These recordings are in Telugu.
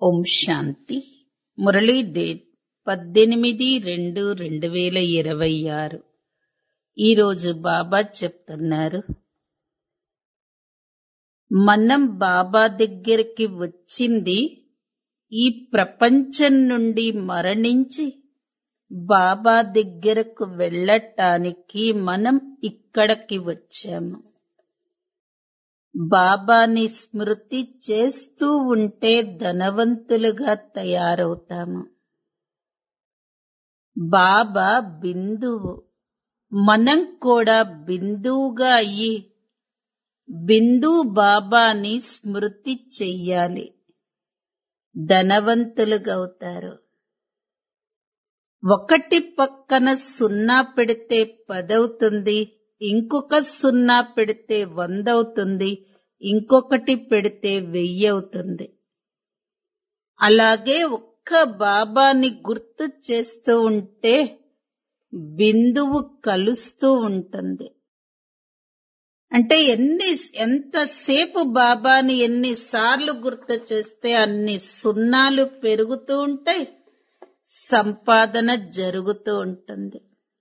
ఓం శాంతి మురళీ డేట్ పద్దెనిమిది రెండు రెండు వేల ఇరవై ఆరు ఈరోజు బాబా చెప్తున్నారు మనం బాబా దగ్గరికి వచ్చింది ఈ ప్రపంచం నుండి మరణించి బాబా దగ్గరకు వెళ్ళటానికి మనం ఇక్కడికి వచ్చాము బాబాని స్మృతి చేస్తూ ఉంటే ధనవంతులుగా తయారవుతాము బాబా బిందువు మనం కూడా బిందువుగా అయ్యి బిందు బాబాని స్మృతి చెయ్యాలి ధనవంతులుగా అవుతారు ఒకటి పక్కన సున్నా పెడితే పదవుతుంది ఇంకొక సున్నా పెడితే వంద అవుతుంది ఇంకొకటి పెడితే వెయ్యి అవుతుంది అలాగే ఒక్క బాబాని గుర్తు చేస్తూ ఉంటే బిందువు కలుస్తూ ఉంటుంది అంటే ఎన్ని ఎంతసేపు బాబాని ఎన్నిసార్లు గుర్తు చేస్తే అన్ని సున్నాలు పెరుగుతూ ఉంటాయి సంపాదన జరుగుతూ ఉంటుంది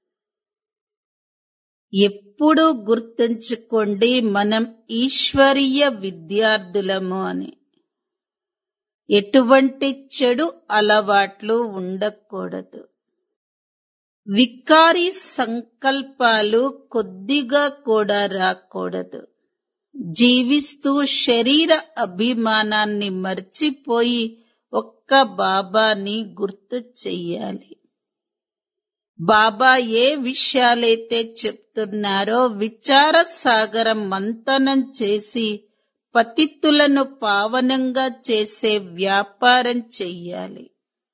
ఎప్పుడూ గుర్తుంచుకోండి మనం ఈశ్వరీయ విద్యార్థులము అని ఎటువంటి చెడు అలవాట్లు ఉండకూడదు వికారి సంకల్పాలు కొద్దిగా కూడా రాకూడదు జీవిస్తూ శరీర అభిమానాన్ని మర్చిపోయి ఒక్క బాబాని గుర్తు చెయ్యాలి బాబా ఏ విషయాలైతే చెప్తున్నారో విచార సాగరం మంతనం చేసి పతితులను పావనంగా చేసే వ్యాపారం చెయ్యాలి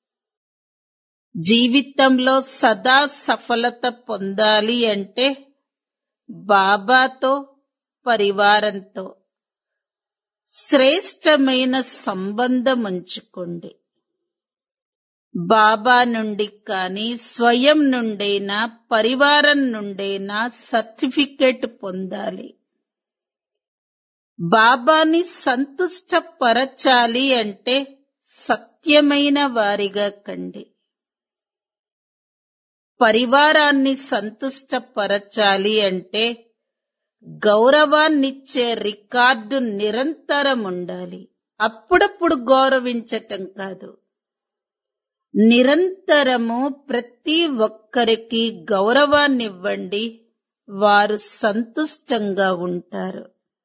జీవితంలో సదా సఫలత పొందాలి అంటే బాబాతో పరివారంతో శ్రేష్టమైన సంబంధం ఉంచుకోండి బాబా నుండి కానీ స్వయం నుండైనా పరివారం నుండైనా సర్టిఫికెట్ పొందాలి బాబాని సంతుష్టపరచాలి అంటే సత్యమైన వారిగా కండి పరివారాన్ని సంతుష్టపరచాలి అంటే గౌరవాన్నిచ్చే రికార్డు నిరంతరం ఉండాలి అప్పుడప్పుడు గౌరవించటం కాదు నిరంతరము ప్రతి ఒక్కరికి గౌరవాన్నివ్వండి వారు సంతుష్టంగా ఉంటారు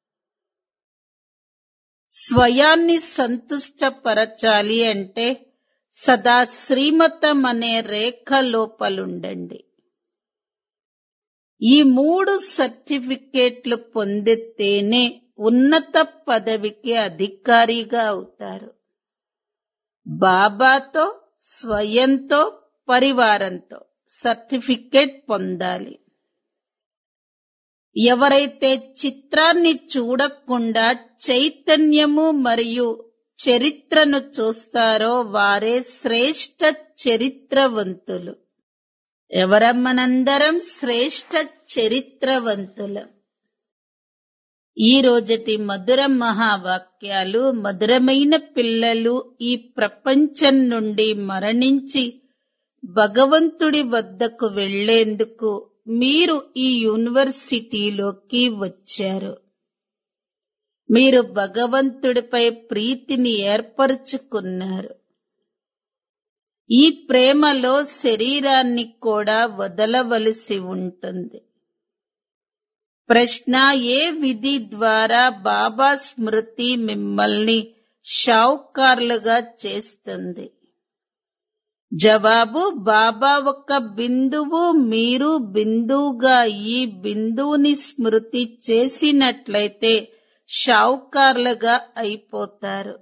స్వయాన్ని సంతుష్టపరచాలి అంటే సదా శ్రీమతం అనే రేఖ లోపలుండండి ఈ మూడు సర్టిఫికేట్లు పొందితేనే ఉన్నత పదవికి అధికారిగా అవుతారు బాబాతో స్వయంతో పరివారంతో సర్టిఫికేట్ పొందాలి ఎవరైతే చిత్రాన్ని చూడకుండా చైతన్యము మరియు చరిత్రను చూస్తారో వారే శ్రేష్ట చరిత్రవంతులు ఎవరమ్మనందరం శ్రేష్ట చరిత్రవంతులం ఈ రోజటి మధుర మహావాక్యాలు మధురమైన పిల్లలు ఈ ప్రపంచం నుండి మరణించి భగవంతుడి వద్దకు వెళ్లేందుకు మీరు ఈ యూనివర్సిటీలోకి వచ్చారు మీరు భగవంతుడిపై ప్రీతిని ఏర్పరచుకున్నారు ఈ ప్రేమలో శరీరాన్ని కూడా వదలవలసి ఉంటుంది ప్రశ్న ఏ విధి ద్వారా బాబా స్మృతి మిమ్మల్ని షావుకార్లుగా చేస్తుంది జవాబు బాబా ఒక బిందువు మీరు బిందువుగా ఈ బిందువుని స్మృతి చేసినట్లయితే షావుకార్లుగా అయిపోతారు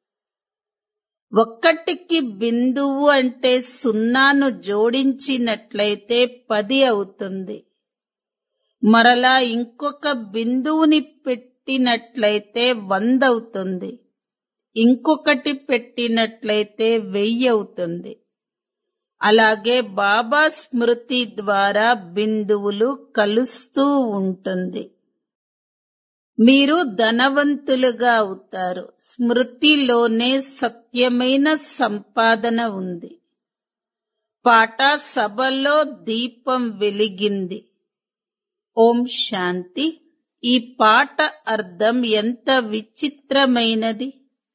ఒక్కటికి బిందువు అంటే సున్నాను జోడించినట్లయితే పది అవుతుంది మరలా ఇంకొక బిందువుని పెట్టినట్లయితే వంద అవుతుంది ఇంకొకటి పెట్టినట్లయితే వెయ్యి అవుతుంది అలాగే బాబా స్మృతి ద్వారా బిందువులు కలుస్తూ ఉంటుంది మీరు ధనవంతులుగా అవుతారు స్మృతిలోనే సత్యమైన సంపాదన ఉంది పాట సభలో దీపం వెలిగింది ఓం శాంతి ఈ పాట అర్థం ఎంత విచిత్రమైనది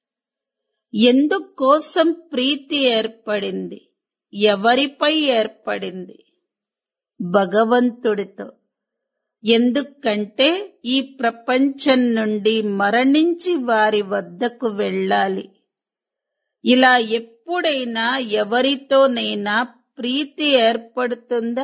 ఎందుకోసం ప్రీతి ఏర్పడింది ఎవరిపై ఏర్పడింది భగవంతుడితో ఎందుకంటే ఈ ప్రపంచం నుండి మరణించి వారి వద్దకు వెళ్ళాలి ఇలా ఎప్పుడైనా ఎవరితోనైనా ప్రీతి ఏర్పడుతుందా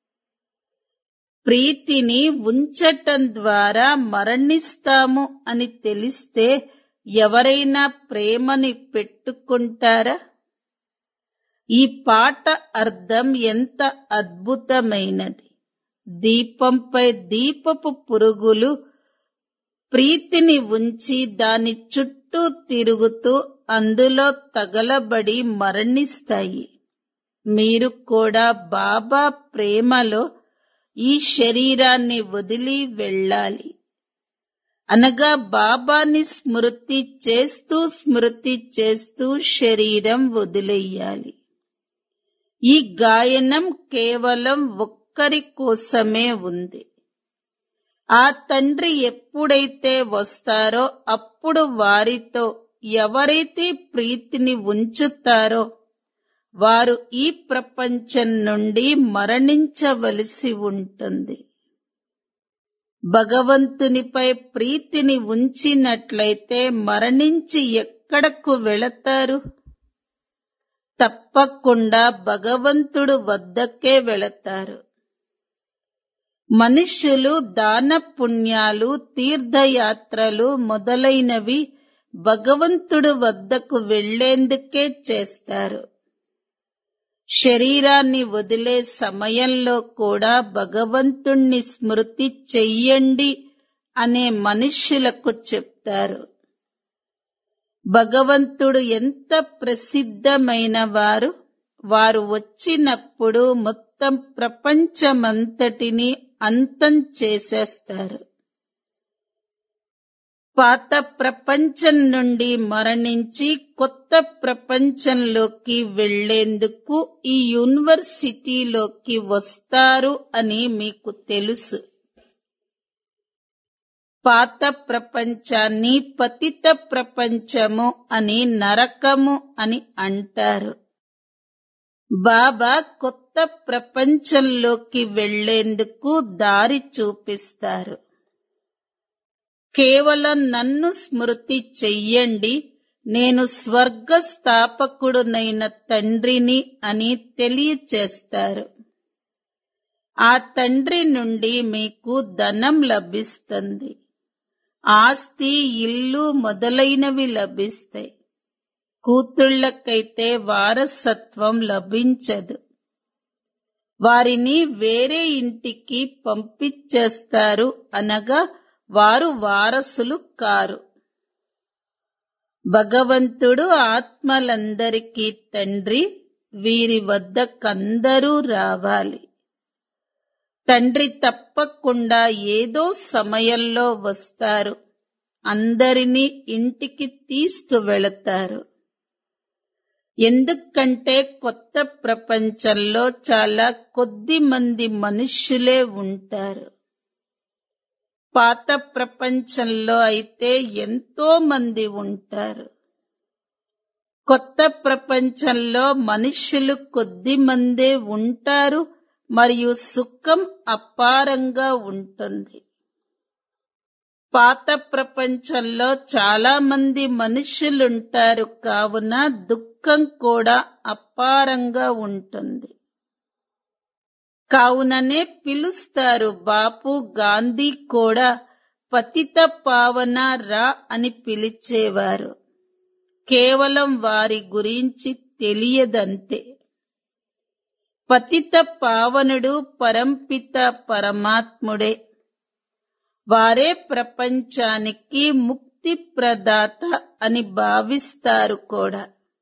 ప్రీతిని ఉంచటం ద్వారా మరణిస్తాము అని తెలిస్తే ఎవరైనా ప్రేమని పెట్టుకుంటారా ఈ పాట అర్థం ఎంత అద్భుతమైనది దీపంపై దీపపు పురుగులు ప్రీతిని ఉంచి దాని చుట్టూ తిరుగుతూ అందులో తగలబడి మరణిస్తాయి మీరు కూడా బాబా ప్రేమలో ఈ శరీరాన్ని వదిలి వెళ్ళాలి అనగా బాబాని స్మృతి చేస్తూ స్మృతి చేస్తూ శరీరం వదిలేయాలి ఈ గాయనం కేవలం ఒక్కరి కోసమే ఉంది ఆ తండ్రి ఎప్పుడైతే వస్తారో అప్పుడు వారితో ఎవరైతే ప్రీతిని ఉంచుతారో వారు ఈ ప్రపంచం నుండి మరణించవలసి ఉంటుంది భగవంతునిపై ప్రీతిని ఉంచినట్లయితే మరణించి ఎక్కడకు వెళతారు తప్పకుండా భగవంతుడు వద్దకే వెళతారు మనుష్యులు దాన పుణ్యాలు తీర్థయాత్రలు మొదలైనవి భగవంతుడు వద్దకు వెళ్లేందుకే చేస్తారు శరీరాన్ని వదిలే సమయంలో కూడా భగవంతుణ్ణి స్మృతి చెయ్యండి అనే మనుష్యులకు చెప్తారు భగవంతుడు ఎంత ప్రసిద్ధమైన వారు వారు వచ్చినప్పుడు మొత్తం ప్రపంచమంతటిని అంతం చేసేస్తారు పాత ప్రపంచం నుండి మరణించి కొత్త ప్రపంచంలోకి వెళ్లేందుకు ఈ యూనివర్సిటీలోకి వస్తారు అని మీకు తెలుసు పాత ప్రపంచాన్ని పతిత ప్రపంచము అని నరకము అని అంటారు బాబా కొత్త ప్రపంచంలోకి వెళ్లేందుకు దారి చూపిస్తారు కేవలం నన్ను స్మృతి చెయ్యండి నేను స్వర్గ స్థాపకుడునైన తండ్రిని అని తెలియచేస్తారు ఆ తండ్రి నుండి మీకు ధనం లభిస్తుంది ఆస్తి ఇల్లు మొదలైనవి లభిస్తాయి కూతుళ్ళకైతే వారసత్వం లభించదు వారిని వేరే ఇంటికి పంపించేస్తారు అనగా వారు వారసులు కారు భగవంతుడు ఆత్మలందరికీ తండ్రి వీరి వద్దకందరూ రావాలి తండ్రి తప్పకుండా ఏదో సమయంలో వస్తారు అందరినీ ఇంటికి తీసుకువెళతారు ఎందుకంటే కొత్త ప్రపంచంలో చాలా కొద్ది మంది మనుష్యులే ఉంటారు పాత ప్రపంచంలో అయితే ఎంతో మంది ఉంటారు కొత్త ప్రపంచంలో మనుష్యులు కొద్ది మందే ఉంటారు మరియు సుఖం అపారంగా ఉంటుంది పాత ప్రపంచంలో చాలా మంది మనుష్యులుంటారు కావున దుఃఖం కూడా అపారంగా ఉంటుంది కావుననే పిలుస్తారు బాపు గాంధీ కూడా పతిత పావన రా అని పిలిచేవారు కేవలం వారి గురించి తెలియదంతే పతిత పావనుడు పరంపిత పరమాత్ముడే వారే ప్రపంచానికి ముక్తి ప్రదాత అని భావిస్తారు కూడా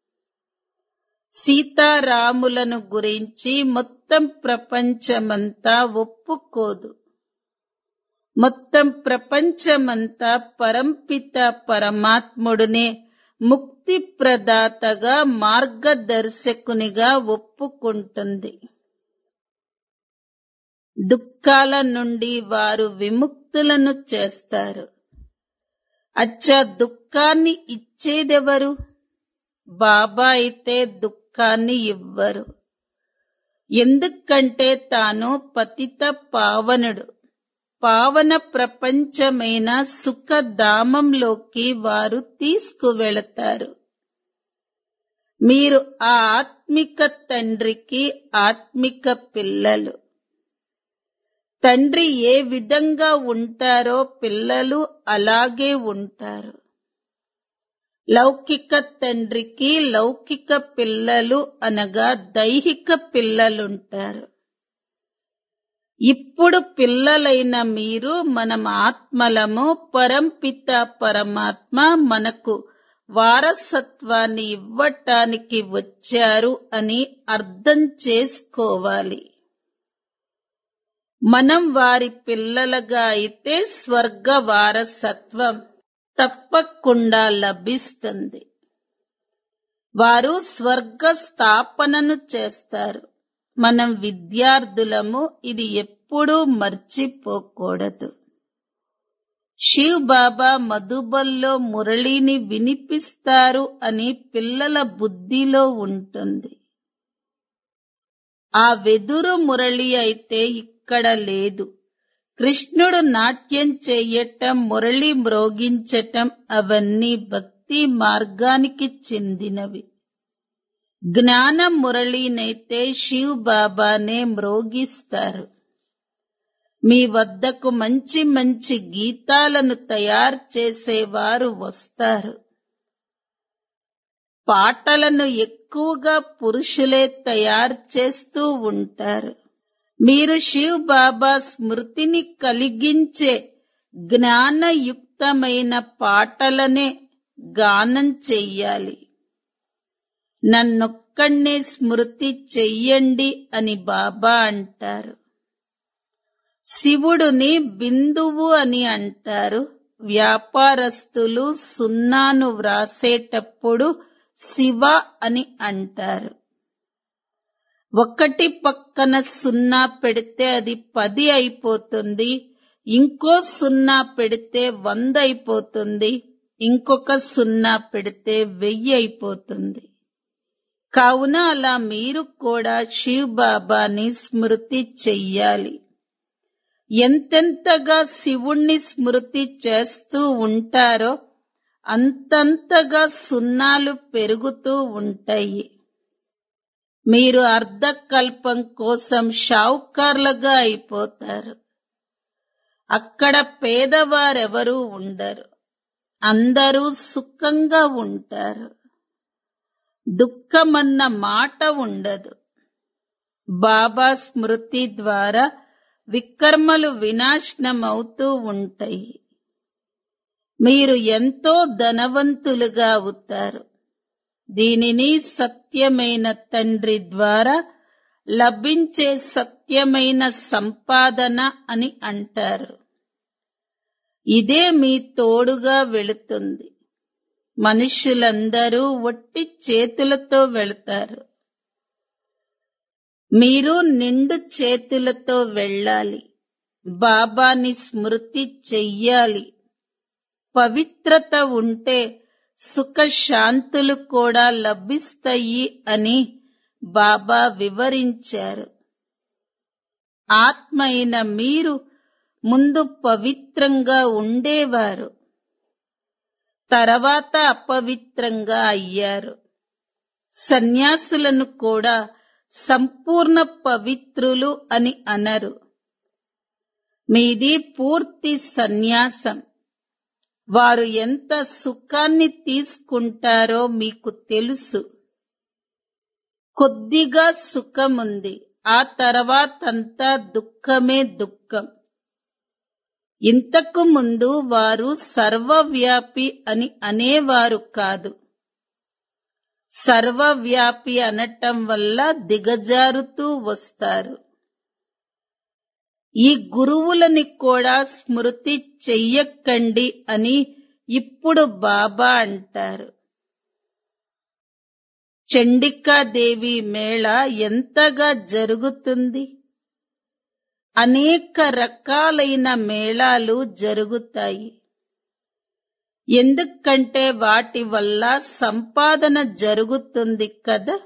సీతారాములను గురించి మొత్తం ప్రపంచమంతా ఒప్పుకోదు మొత్తం ప్రపంచమంతా పరంపిత పరమాత్ముడునే ముక్తి ప్రదాతగా మార్గదర్శకునిగా ఒప్పుకుంటుంది దుఃఖాల నుండి వారు విముక్తులను చేస్తారు అచ్చా దుఃఖాన్ని ఇచ్చేదెవరు బాబా అయితే దుఃఖాన్ని ఇవ్వరు ఎందుకంటే తాను పతిత పావనుడు పావన ప్రపంచమైన సుఖధామంలోకి వారు తీసుకువెళతారు మీరు ఆ ఆత్మిక తండ్రికి ఆత్మిక పిల్లలు తండ్రి ఏ విధంగా ఉంటారో పిల్లలు అలాగే ఉంటారు లౌకిక తండ్రికి లౌకిక పిల్లలు అనగా దైహిక పిల్లలుంటారు ఇప్పుడు పిల్లలైన మీరు మనం ఆత్మలము పరంపిత పరమాత్మ మనకు వారసత్వాన్ని ఇవ్వటానికి వచ్చారు అని అర్థం చేసుకోవాలి మనం వారి పిల్లలుగా అయితే స్వర్గ వారసత్వం తప్పకుండా లభిస్తుంది వారు స్వర్గ స్థాపనను చేస్తారు మనం విద్యార్థులము ఇది ఎప్పుడూ మర్చిపోకూడదు శివ్ బాబా మధుబల్లో మురళిని వినిపిస్తారు అని పిల్లల బుద్ధిలో ఉంటుంది ఆ వెదురు మురళి అయితే ఇక్కడ లేదు కృష్ణుడు నాట్యం చెయ్యటం మురళి మ్రోగించటం అవన్నీ భక్తి మార్గానికి చెందినవి జ్ఞాన మురళినైతే శివ్ బాబానే మ్రోగిస్తారు మీ వద్దకు మంచి మంచి గీతాలను తయారు చేసేవారు వస్తారు పాటలను ఎక్కువగా పురుషులే తయారు చేస్తూ ఉంటారు మీరు శివ్ బాబా స్మృతిని కలిగించే జ్ఞానయుక్తమైన పాటలనే గానం చెయ్యాలి నన్నొక్కడే స్మృతి చెయ్యండి అని బాబా అంటారు శివుడుని బిందువు అని అంటారు వ్యాపారస్తులు సున్నాను వ్రాసేటప్పుడు శివ అని అంటారు ఒకటి పక్కన సున్నా పెడితే అది పది అయిపోతుంది ఇంకో సున్నా పెడితే వంద అయిపోతుంది ఇంకొక సున్నా పెడితే వెయ్యి అయిపోతుంది కావున అలా మీరు కూడా శివ్ బాబాని స్మృతి చెయ్యాలి ఎంతెంతగా శివుణ్ణి స్మృతి చేస్తూ ఉంటారో అంతంతగా సున్నాలు పెరుగుతూ ఉంటాయి మీరు అర్ధకల్పం కోసం షావుకార్లుగా అయిపోతారు అక్కడ పేదవారెవరూ ఉండరు అందరూ సుఖంగా ఉంటారు దుఃఖమన్న మాట ఉండదు బాబా స్మృతి ద్వారా వికర్మలు వినాశనమవుతూ ఉంటాయి మీరు ఎంతో ధనవంతులుగా అవుతారు దీనిని సత్యమైన తండ్రి ద్వారా లభించే సత్యమైన సంపాదన అని అంటారు ఇదే మీ తోడుగా వెళుతుంది మనుషులందరూ ఒట్టి చేతులతో వెళతారు మీరు నిండు చేతులతో వెళ్ళాలి బాబాని స్మృతి చెయ్యాలి పవిత్రత ఉంటే సుఖ శాంతులు కూడా లభిస్తాయి అని బాబా వివరించారు ఆత్మ అయిన మీరు ముందు పవిత్రంగా ఉండేవారు తర్వాత అపవిత్రంగా అయ్యారు సన్యాసులను కూడా సంపూర్ణ పవిత్రులు అని అనరు మీది పూర్తి సన్యాసం వారు ఎంత సుఖాన్ని తీసుకుంటారో మీకు తెలుసు కొద్దిగా సుఖముంది ఆ తర్వాతంతా దుఃఖమే దుఃఖం ఇంతకు ముందు వారు సర్వవ్యాపి అని అనేవారు కాదు సర్వవ్యాపి అనటం వల్ల దిగజారుతూ వస్తారు ఈ గురువులని కూడా స్మృతి చెయ్యకండి అని ఇప్పుడు బాబా అంటారు చండికాదేవి మేళ ఎంతగా జరుగుతుంది అనేక రకాలైన మేళాలు జరుగుతాయి ఎందుకంటే వాటి వల్ల సంపాదన జరుగుతుంది కదా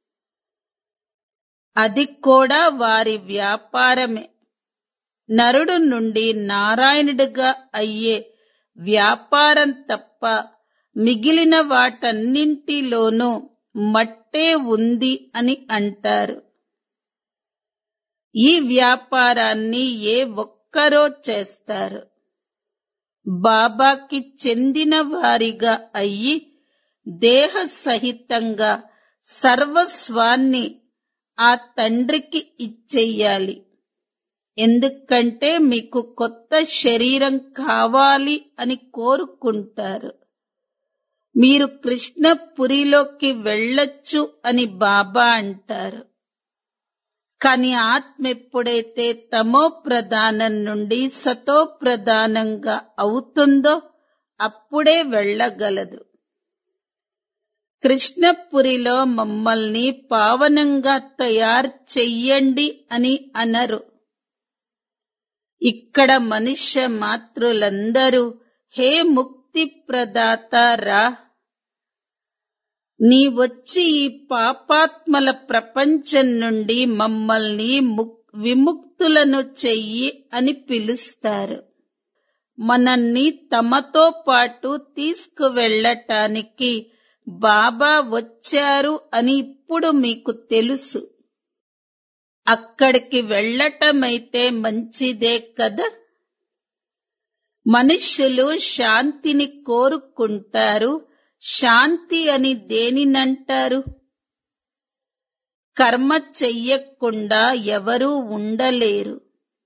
అది కూడా వారి వ్యాపారమే నరుడు నుండి నారాయణుడిగా అయ్యే వ్యాపారం తప్ప మిగిలిన వాటన్నింటిలోనూ మట్టే ఉంది అని అంటారు ఈ వ్యాపారాన్ని ఏ ఒక్కరో చేస్తారు బాబాకి చెందిన వారిగా అయ్యి దేహ సహితంగా సర్వస్వాన్ని ఆ తండ్రికి ఇచ్చెయ్యాలి ఎందుకంటే మీకు కొత్త శరీరం కావాలి అని కోరుకుంటారు మీరు కృష్ణపురిలోకి వెళ్ళొచ్చు అని బాబా అంటారు కాని ఆత్మ ఎప్పుడైతే తమో ప్రధానం నుండి సతో ప్రధానంగా అవుతుందో అప్పుడే వెళ్ళగలదు కృష్ణపురిలో మమ్మల్ని పావనంగా తయారు చెయ్యండి అని అనరు ఇక్కడ మనుష్య మాతృలందరూ హే ముక్తి ప్రదాత రా నీ వచ్చి ఈ పాపాత్మల ప్రపంచం నుండి మమ్మల్ని ముక్- విముక్తులను చెయ్యి అని పిలుస్తారు మనల్ని తమతో పాటు తీసుకువెళ్ళటానికి బాబా వచ్చారు అని ఇప్పుడు మీకు తెలుసు అక్కడికి వెళ్ళటమైతే మంచిదే కదా మనుష్యులు శాంతిని కోరుకుంటారు శాంతి అని దేనినంటారు కర్మ చెయ్యకుండా ఎవరూ ఉండలేరు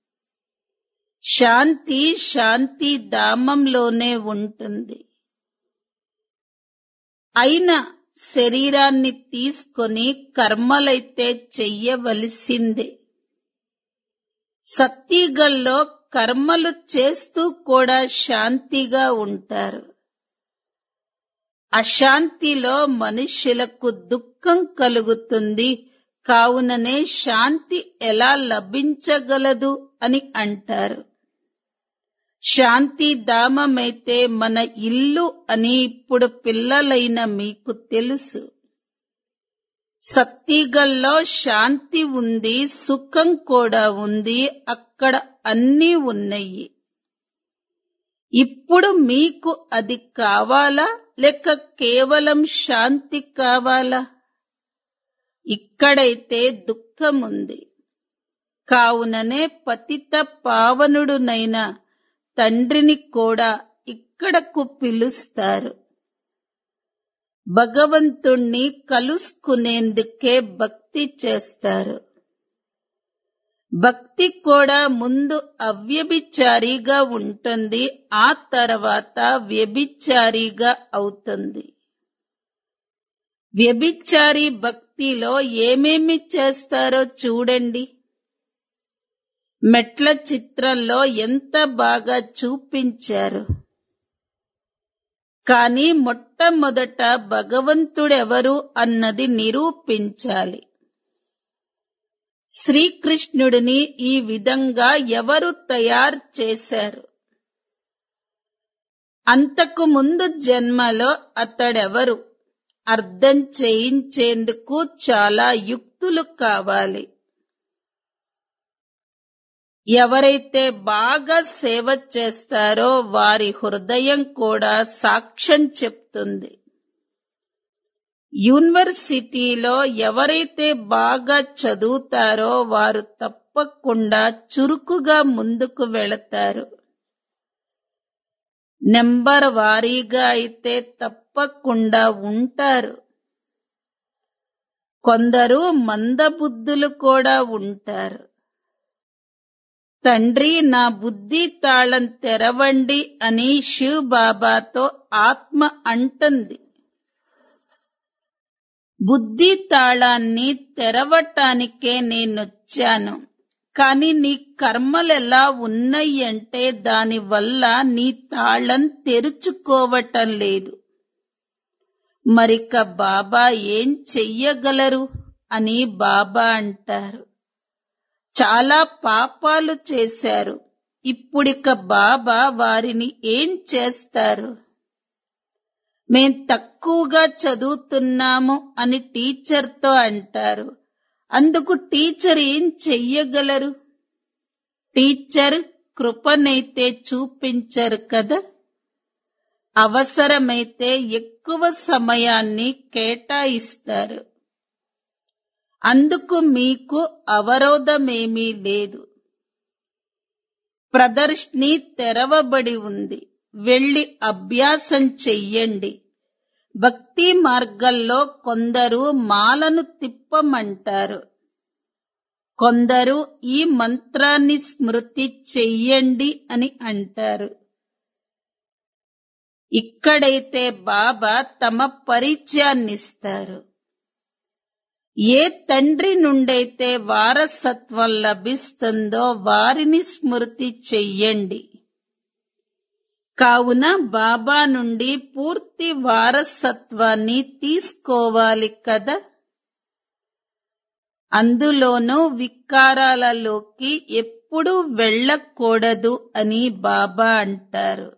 శాంతి శాంతి ధామంలోనే ఉంటుంది అయినా శరీరాన్ని తీసుకొని కర్మలైతే చెయ్యవలసిందే సత్తిగల్లో కర్మలు చేస్తూ కూడా శాంతిగా ఉంటారు అశాంతిలో మనుష్యులకు దుఃఖం కలుగుతుంది కావుననే శాంతి ఎలా లభించగలదు అని అంటారు శాంతి ధామమైతే మన ఇల్లు అని ఇప్పుడు పిల్లలైన మీకు తెలుసు సత్తిగల్లో శాంతి ఉంది సుఖం కూడా ఉంది అక్కడ అన్నీ ఉన్నాయి ఇప్పుడు మీకు అది కావాలా లేక కేవలం శాంతి కావాలా ఇక్కడైతే దుఃఖం ఉంది కావుననే పతిత పావనుడునైన తండ్రిని కూడా ఇక్కడకు పిలుస్తారు భగవంతుణ్ణి కలుసుకునేందుకే భక్తి చేస్తారు భక్తి కూడా ముందు అవ్యభిచారిగా ఉంటుంది ఆ తర్వాత వ్యభిచారిగా అవుతుంది వ్యభిచారి భక్తిలో ఏమేమి చేస్తారో చూడండి మెట్ల చిత్రంలో ఎంత బాగా చూపించారు కానీ మొట్టమొదట భగవంతుడెవరు అన్నది నిరూపించాలి శ్రీకృష్ణుడిని ఈ విధంగా ఎవరు తయారు చేశారు అంతకు ముందు జన్మలో అతడెవరు అర్థం చేయించేందుకు చాలా యుక్తులు కావాలి ఎవరైతే బాగా సేవ చేస్తారో వారి హృదయం కూడా సాక్ష్యం చెప్తుంది యూనివర్సిటీలో ఎవరైతే బాగా చదువుతారో వారు తప్పకుండా చురుకుగా ముందుకు వెళతారు నెంబర్ వారీగా అయితే తప్పకుండా ఉంటారు కొందరు మందబుద్ధులు కూడా ఉంటారు తండ్రి నా బుద్ధి తాళం తెరవండి అని శివ్ బాబాతో ఆత్మ అంటుంది బుద్ధి తాళాన్ని తెరవటానికే నేనొచ్చాను కాని నీ కర్మలు ఎలా ఉన్నాయి అంటే దానివల్ల నీ తాళం తెరుచుకోవటం లేదు మరిక బాబా ఏం చెయ్యగలరు అని బాబా అంటారు చాలా పాపాలు చేశారు ఇప్పుడిక బాబా వారిని ఏం చేస్తారు మేం తక్కువగా చదువుతున్నాము అని టీచర్తో అంటారు అందుకు టీచర్ ఏం చెయ్యగలరు టీచర్ కృపనైతే చూపించరు కదా అవసరమైతే ఎక్కువ సమయాన్ని కేటాయిస్తారు అందుకు మీకు అవరోధమేమీ లేదు ప్రదర్శిని తెరవబడి ఉంది వెళ్లి అభ్యాసం చెయ్యండి భక్తి మార్గంలో కొందరు మాలను తిప్పమంటారు కొందరు ఈ మంత్రాన్ని స్మృతి చెయ్యండి అని అంటారు ఇక్కడైతే బాబా తమ పరిచయాన్నిస్తారు ఏ తండ్రి నుండైతే వారసత్వం లభిస్తుందో వారిని స్మృతి చెయ్యండి కావున బాబా నుండి పూర్తి వారసత్వాన్ని తీసుకోవాలి కదా అందులోనూ వికారాలలోకి ఎప్పుడూ వెళ్ళకూడదు అని బాబా అంటారు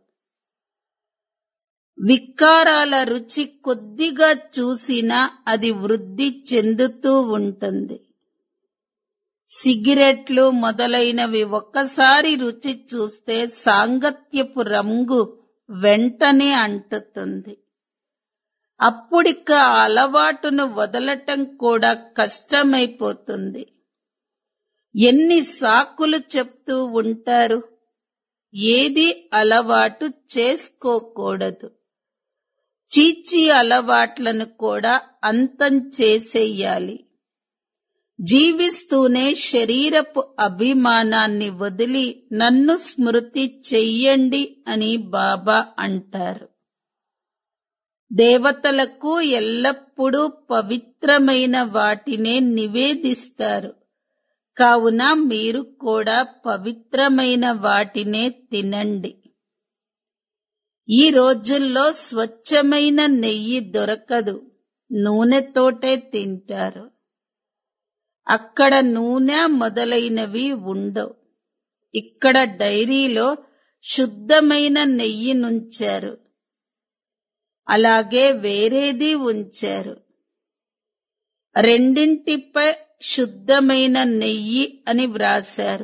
వికారాల రుచి కొద్దిగా చూసినా అది వృద్ధి చెందుతూ ఉంటుంది సిగరెట్లు మొదలైనవి ఒక్కసారి రుచి చూస్తే సాంగత్యపు రంగు వెంటనే అంటుతుంది అప్పుడిక ఆ అలవాటును వదలటం కూడా కష్టమైపోతుంది ఎన్ని సాకులు చెప్తూ ఉంటారు ఏది అలవాటు చేసుకోకూడదు చీచి అలవాట్లను కూడా అంతం చేసేయాలి జీవిస్తూనే శరీరపు అభిమానాన్ని వదిలి నన్ను స్మృతి చెయ్యండి అని బాబా అంటారు దేవతలకు ఎల్లప్పుడూ పవిత్రమైన వాటినే నివేదిస్తారు కావున మీరు కూడా పవిత్రమైన వాటినే తినండి ఈ రోజుల్లో స్వచ్ఛమైన నెయ్యి దొరకదు నూనెతోటే తింటారు అక్కడ నూనె మొదలైనవి ఉండవు ఇక్కడ డైరీలో శుద్ధమైన నెయ్యి నుంచారు అలాగే వేరేది ఉంచారు రెండింటిపై శుద్ధమైన నెయ్యి అని వ్రాశారు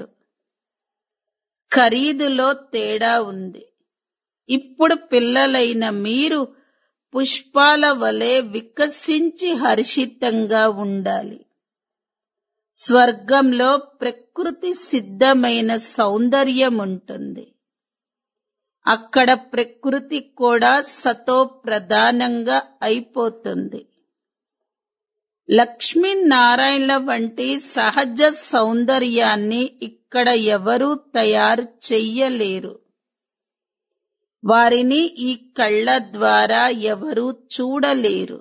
ఖరీదులో తేడా ఉంది ఇప్పుడు పిల్లలైన మీరు పుష్పాల వలె వికసించి హర్షితంగా ఉండాలి స్వర్గంలో ప్రకృతి సిద్ధమైన సౌందర్యం ఉంటుంది అక్కడ ప్రకృతి కూడా సతో ప్రధానంగా అయిపోతుంది లక్ష్మీనారాయణల వంటి సహజ సౌందర్యాన్ని ఇక్కడ ఎవరూ తయారు చెయ్యలేరు వారిని ఈ కళ్ళ ద్వారా ఎవరూ చూడలేరు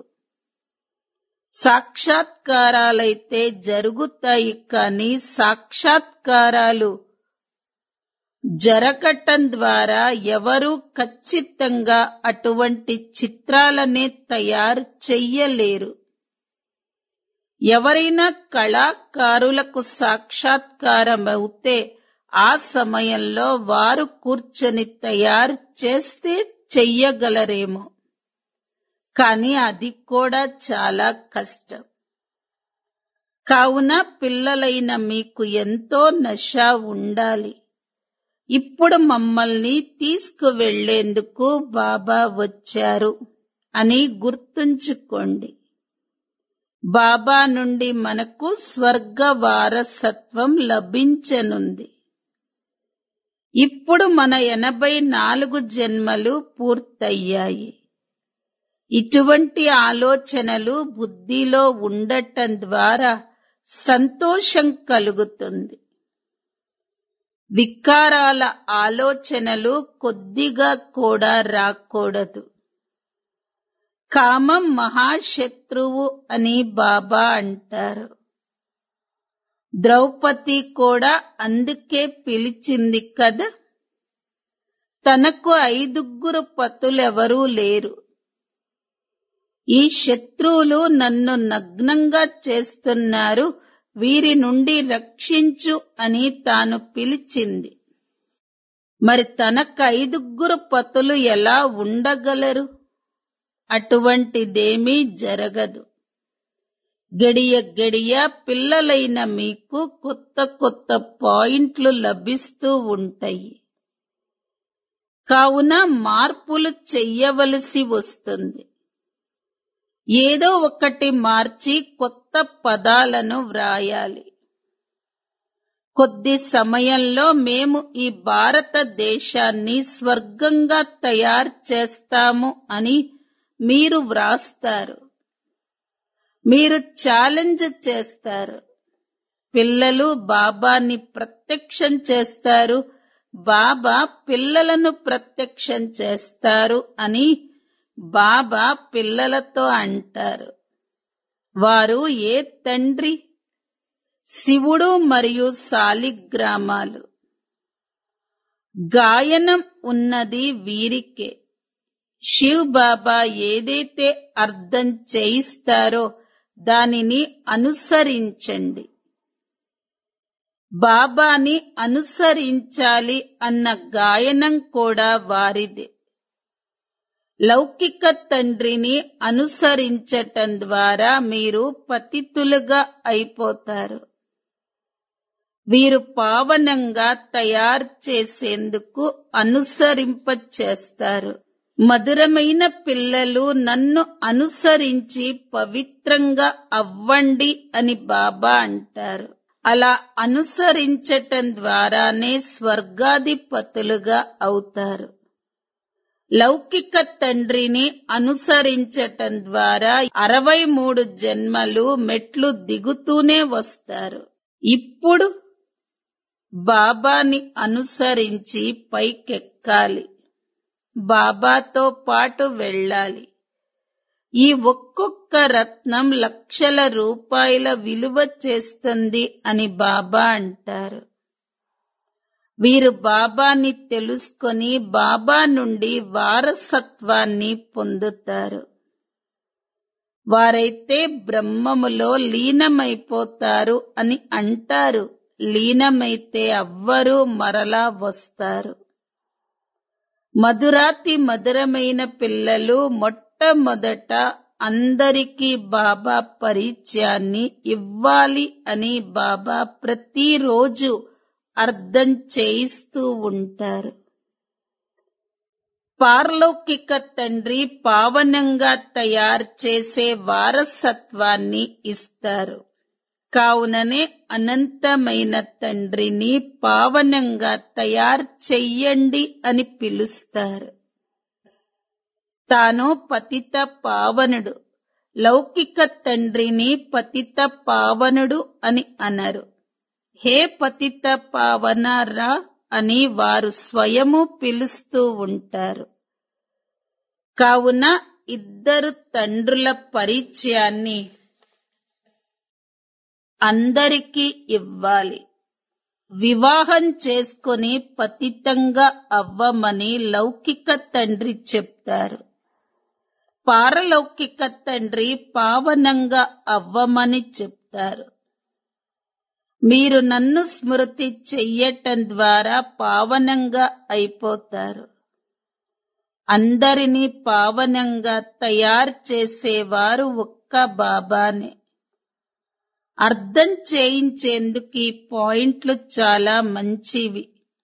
సాక్షాత్కారాలైతే జరుగుతాయి కానీ సాక్షాత్కారాలు జరగటం ద్వారా ఎవరూ ఖచ్చితంగా అటువంటి చిత్రాలనే తయారు చెయ్యలేరు ఎవరైనా కళాకారులకు సాక్షాత్కారమవుతే ఆ సమయంలో వారు కూర్చొని తయారు చేస్తే చెయ్యగలరేమో కానీ అది కూడా చాలా కష్టం కావున పిల్లలైన మీకు ఎంతో నష ఉండాలి ఇప్పుడు మమ్మల్ని తీసుకువెళ్లేందుకు బాబా వచ్చారు అని గుర్తుంచుకోండి బాబా నుండి మనకు స్వర్గ వారసత్వం లభించనుంది ఇప్పుడు మన ఎనభై నాలుగు జన్మలు పూర్తయ్యాయి ఇటువంటి ఆలోచనలు బుద్ధిలో ఉండటం ద్వారా సంతోషం కలుగుతుంది వికారాల ఆలోచనలు కొద్దిగా కూడా రాకూడదు కామం మహాశత్రువు అని బాబా అంటారు ద్రౌపది కూడా అందుకే పిలిచింది కదా తనకు ఐదుగురు పతులెవరూ లేరు ఈ శత్రువులు నన్ను నగ్నంగా చేస్తున్నారు వీరి నుండి రక్షించు అని తాను పిలిచింది మరి తనకు ఐదుగురు పతులు ఎలా ఉండగలరు అటువంటిదేమీ జరగదు గడియ గడియ పిల్లలైన మీకు కొత్త కొత్త పాయింట్లు లభిస్తూ ఉంటాయి కావున మార్పులు చెయ్యవలసి వస్తుంది ఏదో ఒకటి మార్చి కొత్త పదాలను వ్రాయాలి కొద్ది సమయంలో మేము ఈ భారతదేశాన్ని స్వర్గంగా తయారు చేస్తాము అని మీరు వ్రాస్తారు మీరు ఛాలెంజ్ చేస్తారు పిల్లలు బాబాని ప్రత్యక్షం చేస్తారు బాబా పిల్లలను ప్రత్యక్షం చేస్తారు అని బాబా పిల్లలతో అంటారు వారు ఏ తండ్రి శివుడు మరియు సాలిగ్రామాలు గాయనం ఉన్నది వీరికే శివ్ బాబా ఏదైతే అర్థం చేయిస్తారో దానిని అనుసరించండి బాబాని అనుసరించాలి అన్న గాయనం కూడా వారిదే లౌకిక తండ్రిని అనుసరించటం ద్వారా మీరు పతితులుగా అయిపోతారు వీరు పావనంగా తయారు చేసేందుకు అనుసరింప చేస్తారు మధురమైన పిల్లలు నన్ను అనుసరించి పవిత్రంగా అవ్వండి అని బాబా అంటారు అలా అనుసరించటం ద్వారానే స్వర్గాధిపతులుగా అవుతారు లౌకిక తండ్రిని అనుసరించటం ద్వారా అరవై మూడు జన్మలు మెట్లు దిగుతూనే వస్తారు ఇప్పుడు బాబాని అనుసరించి పైకెక్కాలి బాబాతో పాటు వెళ్ళాలి ఈ ఒక్కొక్క రత్నం లక్షల రూపాయల విలువ చేస్తుంది అని బాబా అంటారు వీరు బాబాని తెలుసుకొని బాబా నుండి వారసత్వాన్ని పొందుతారు వారైతే బ్రహ్మములో లీనమైపోతారు అని అంటారు లీనమైతే అవ్వరు మరలా వస్తారు మధురాతి మధురమైన పిల్లలు మొట్టమొదట అందరికీ బాబా పరిచయాన్ని ఇవ్వాలి అని బాబా ప్రతిరోజు అర్థం చేయిస్తూ ఉంటారు పారలౌకిక తండ్రి పావనంగా తయారు చేసే వారసత్వాన్ని ఇస్తారు కావుననే అనంతమైన తండ్రిని పావనంగా తయారు చెయ్యండి అని పిలుస్తారు తాను పతిత పావనుడు లౌకిక తండ్రిని పతిత పావనుడు అని అనరు హే పతిత పావనరా అని వారు స్వయము పిలుస్తూ ఉంటారు కావున ఇద్దరు తండ్రుల పరిచయాన్ని అందరికీ ఇవ్వాలి వివాహం చేసుకొని పతితంగా అవ్వమని లౌకిక తండ్రి చెప్తారు పారలౌకిక తండ్రి పావనంగా అవ్వమని చెప్తారు మీరు నన్ను స్మృతి చెయ్యటం ద్వారా పావనంగా అయిపోతారు అందరినీ పావనంగా తయారు చేసేవారు ఒక్క బాబానే అర్థం చేయించేందుకు ఈ పాయింట్లు చాలా మంచివి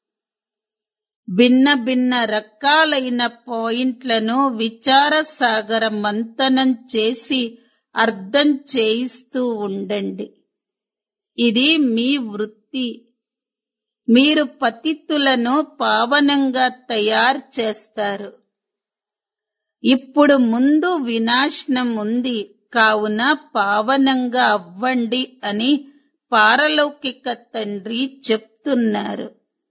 భిన్న భిన్న రకాలైన పాయింట్లను విచార సాగర మంతనం చేసి అర్థం చేయిస్తూ ఉండండి ఇది మీ వృత్తి మీరు పతితులను పావనంగా తయారు చేస్తారు ఇప్పుడు ముందు వినాశనం ఉంది కావున పావనంగా అవ్వండి అని పారలౌకిక తండ్రి చెప్తున్నారు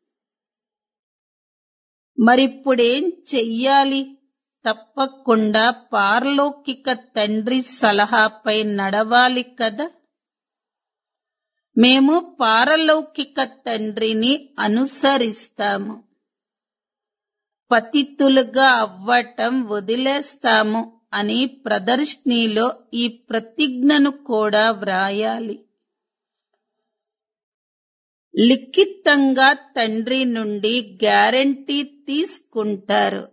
మరిప్పుడేం చెయ్యాలి తప్పకుండా పారలౌకిక తండ్రి సలహాపై నడవాలి కదా మేము పారలౌకిక తండ్రిని అనుసరిస్తాము పతితులుగా అవ్వటం వదిలేస్తాము అని ప్రదర్శనలో ఈ ప్రతిజ్ఞను కూడా వ్రాయాలి లిఖితంగా తండ్రి నుండి గ్యారంటీ తీసుకుంటారు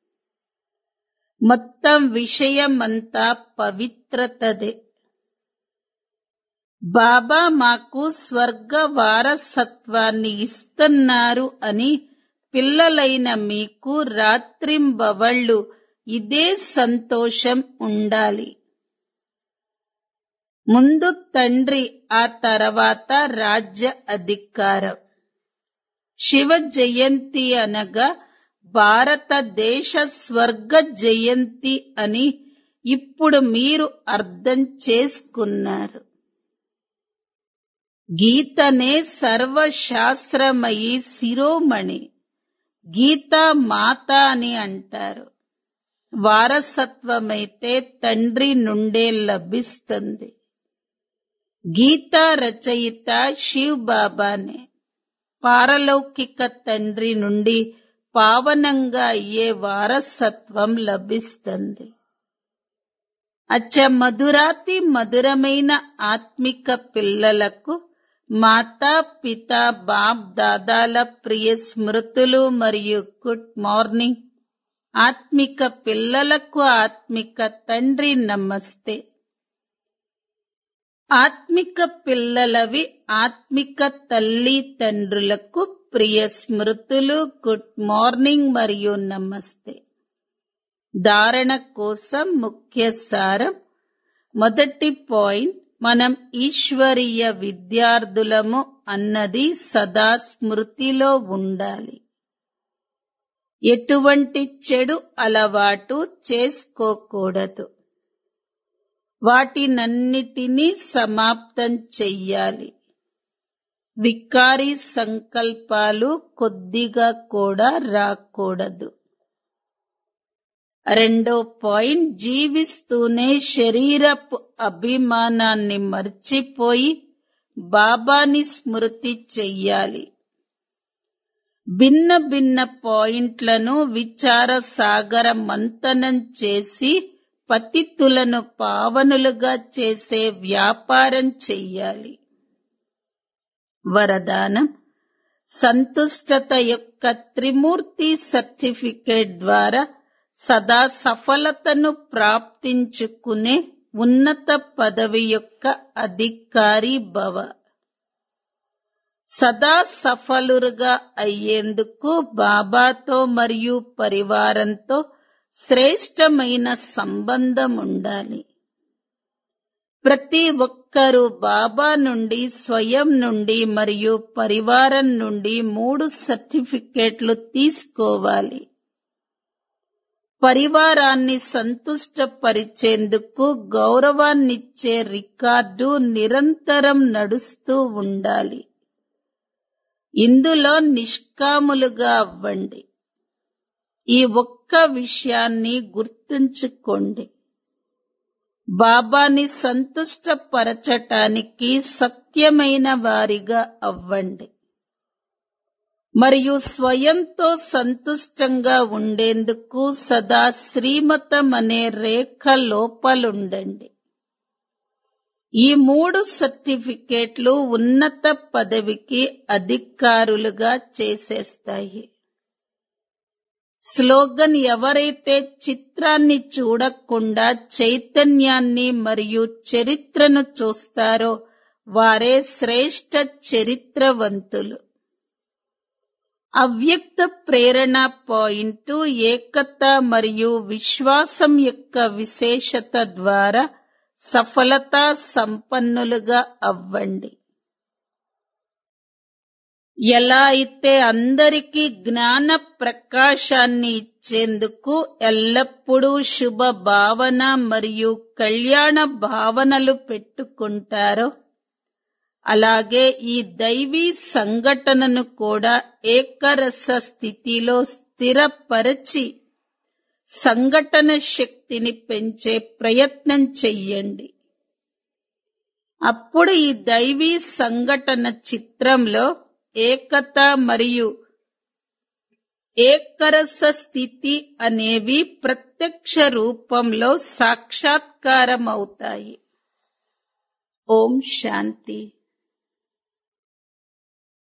మొత్తం విషయమంతా పవిత్రతదే బాబా మాకు స్వర్గ వారసత్వాన్ని ఇస్తున్నారు అని పిల్లలైన మీకు రాత్రింబవళ్ళు ఇదే సంతోషం ఉండాలి ముందు తండ్రి ఆ తర్వాత రాజ్య అధికారం శివ జయంతి అనగా భారతదేశ స్వర్గ జయంతి అని ఇప్పుడు మీరు అర్థం చేసుకున్నారు గీతనే సర్వశాస్త్రమయి శిరోమణి గీతా మాత అని అంటారు వారసత్వమైతే తండ్రి నుండే లభిస్తుంది గీతా రచయిత శివ్ బాబానే పారలౌకిక తండ్రి నుండి పావనంగా అయ్యే వారసత్వం లభిస్తుంది అచ్చ మధురాతి మధురమైన ఆత్మిక పిల్లలకు మాతా పిత బాప్ దాదాల ప్రియ స్మృతులు మరియు గుడ్ మార్నింగ్ ఆత్మిక పిల్లలకు ఆత్మిక తండ్రి నమస్తే ఆత్మిక పిల్లలవి ఆత్మిక తల్లి తండ్రులకు ప్రియ స్మృతులు గుడ్ మార్నింగ్ మరియు నమస్తే ధారణ కోసం ముఖ్య సారం మొదటి పాయింట్ మనం ఈశ్వరీయ విద్యార్థులము అన్నది సదా స్మృతిలో ఉండాలి ఎటువంటి చెడు అలవాటు చేసుకోకూడదు వాటినన్నిటినీ సమాప్తం చెయ్యాలి వికారి సంకల్పాలు కొద్దిగా కూడా రాకూడదు రెండో పాయింట్ జీవిస్తూనే శరీరపు అభిమానాన్ని మర్చిపోయి బాబాని స్మృతి చెయ్యాలి భిన్న భిన్న పాయింట్లను విచార సాగర మంతనం చేసి పతితులను పావనులుగా చేసే వ్యాపారం చెయ్యాలి వరదానం సంతుష్టత యొక్క త్రిమూర్తి సర్టిఫికేట్ ద్వారా సదా సఫలతను ప్రాప్తించుకునే ఉన్నత పదవి యొక్క అధికారి భవ సదా సఫలురుగా అయ్యేందుకు బాబాతో మరియు పరివారంతో శ్రేష్టమైన సంబంధం ఉండాలి ప్రతి ఒక్కరూ బాబా నుండి స్వయం నుండి మరియు పరివారం నుండి మూడు సర్టిఫికేట్లు తీసుకోవాలి పరివారాన్ని సంతుష్టపరిచేందుకు గౌరవాన్నిచ్చే రికార్డు నిరంతరం నడుస్తూ ఉండాలి ఇందులో నిష్కాములుగా అవ్వండి ఈ ఒక్క విషయాన్ని గుర్తుంచుకోండి బాబాని సంతుష్టపరచటానికి సత్యమైన వారిగా అవ్వండి మరియు స్వయంతో సంతుష్టంగా ఉండేందుకు సదా శ్రీమతం అనే రేఖ లోపలుండండి ఈ మూడు సర్టిఫికేట్లు ఉన్నత పదవికి అధికారులుగా చేసేస్తాయి స్లోగన్ ఎవరైతే చిత్రాన్ని చూడకుండా చైతన్యాన్ని మరియు చరిత్రను చూస్తారో వారే శ్రేష్ట చరిత్రవంతులు అవ్యక్త ప్రేరణ పాయింట్ ఏకత మరియు విశ్వాసం యొక్క విశేషత ద్వారా సఫలతా సంపన్నులుగా అవ్వండి ఎలా అయితే అందరికీ జ్ఞాన ప్రకాశాన్ని ఇచ్చేందుకు ఎల్లప్పుడూ శుభ భావన మరియు కళ్యాణ భావనలు పెట్టుకుంటారో అలాగే ఈ దైవీ సంఘటనను కూడా ఏకరస స్థితిలో స్థిరపరచి సంఘటన శక్తిని పెంచే ప్రయత్నం చెయ్యండి అప్పుడు ఈ దైవీ సంఘటన చిత్రంలో ఏకత మరియు ఏకరస స్థితి అనేవి ప్రత్యక్ష రూపంలో సాక్షాత్కారమవుతాయి ఓం శాంతి